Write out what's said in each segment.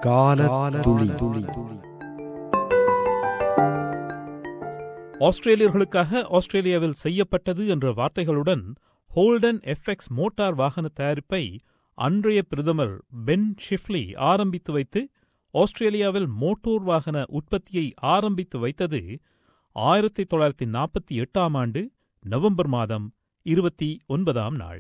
கால துளி துளி ஆஸ்திரேலியர்களுக்காக ஆஸ்திரேலியாவில் செய்யப்பட்டது என்ற வார்த்தைகளுடன் ஹோல்டன் எஃப்எக்ஸ் மோட்டார் வாகன தயாரிப்பை அன்றைய பிரதமர் பென் ஷிஃப்லி ஆரம்பித்து வைத்து ஆஸ்திரேலியாவில் மோட்டார் வாகன உற்பத்தியை ஆரம்பித்து வைத்தது ஆயிரத்தி தொள்ளாயிரத்தி நாற்பத்தி எட்டாம் ஆண்டு நவம்பர் மாதம் இருபத்தி ஒன்பதாம் நாள்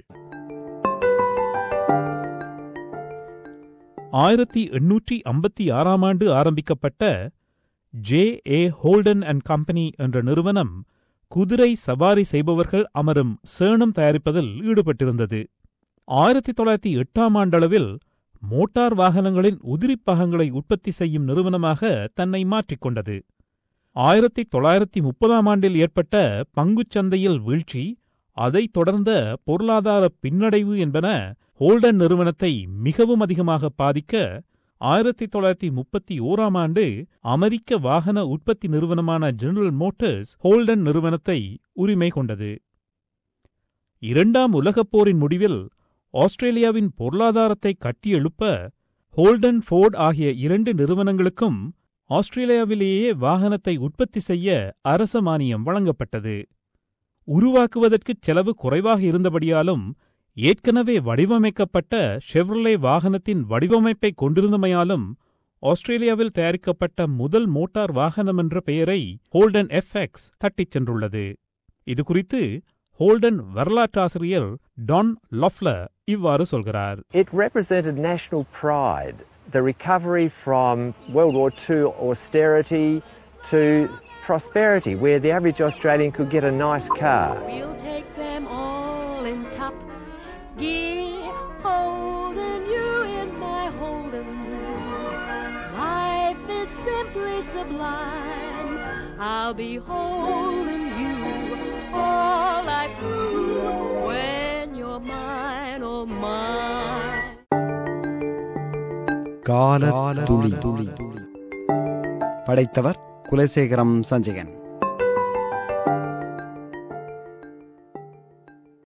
ஆயிரத்தி எண்ணூற்றி ஐம்பத்தி ஆறாம் ஆண்டு ஆரம்பிக்கப்பட்ட J A Holden and company என்ற நிறுவனம் குதிரை சவாரி செய்பவர்கள் அமரும் சேணம் தயாரிப்பதில் ஈடுபட்டிருந்தது ஆயிரத்தி தொள்ளாயிரத்தி எட்டாம் ஆண்டளவில் மோட்டார் வாகனங்களின் உதிரிப் பாகங்களை உற்பத்தி செய்யும் நிறுவனமாக தன்னை மாற்றிக்கொண்டது ஆயிரத்தி தொள்ளாயிரத்தி முப்பதாம் ஆண்டில் ஏற்பட்ட பங்குச் சந்தையில் வீழ்ச்சி அதைத் தொடர்ந்த பொருளாதார பின்னடைவு என்பன ஹோல்டன் நிறுவனத்தை மிகவும் அதிகமாக பாதிக்க ஆயிரத்தி தொள்ளாயிரத்தி முப்பத்தி ஓராம் ஆண்டு அமெரிக்க வாகன உற்பத்தி நிறுவனமான ஜெனரல் மோட்டார்ஸ் ஹோல்டன் நிறுவனத்தை உரிமை கொண்டது இரண்டாம் உலகப் போரின் முடிவில் ஆஸ்திரேலியாவின் பொருளாதாரத்தை கட்டியெழுப்ப ஹோல்டன் ஃபோர்ட் ஆகிய இரண்டு நிறுவனங்களுக்கும் ஆஸ்திரேலியாவிலேயே வாகனத்தை உற்பத்தி செய்ய அரச மானியம் வழங்கப்பட்டது உருவாக்குவதற்குச் செலவு குறைவாக இருந்தபடியாலும் ஏற்கனவே வடிவமைக்கப்பட்ட ஷெவ்ரலே வாகனத்தின் வடிவமைப்பை கொண்டிருந்தமையாலும் ஆஸ்திரேலியாவில் தயாரிக்கப்பட்ட முதல் மோட்டார் வாகனம் என்ற பெயரை ஹோல்டன் எஃப்எக்ஸ் தட்டிச் சென்றுள்ளது இதுகுறித்து ஹோல்டன் வரலாற்றாசிரியர் டான் லொஃப்லர் இவ்வாறு சொல்கிறார் It represented national pride, the recovery from World War II austerity to prosperity, where the average Australian could get a nice car. We'll take them all in top gear, holding you in my holding. Life is simply sublime. I'll be holding you all life through when you're mine, oh mine. கால துளி துளி படைத்தவர் குலசேகரம் சஞ்சயன்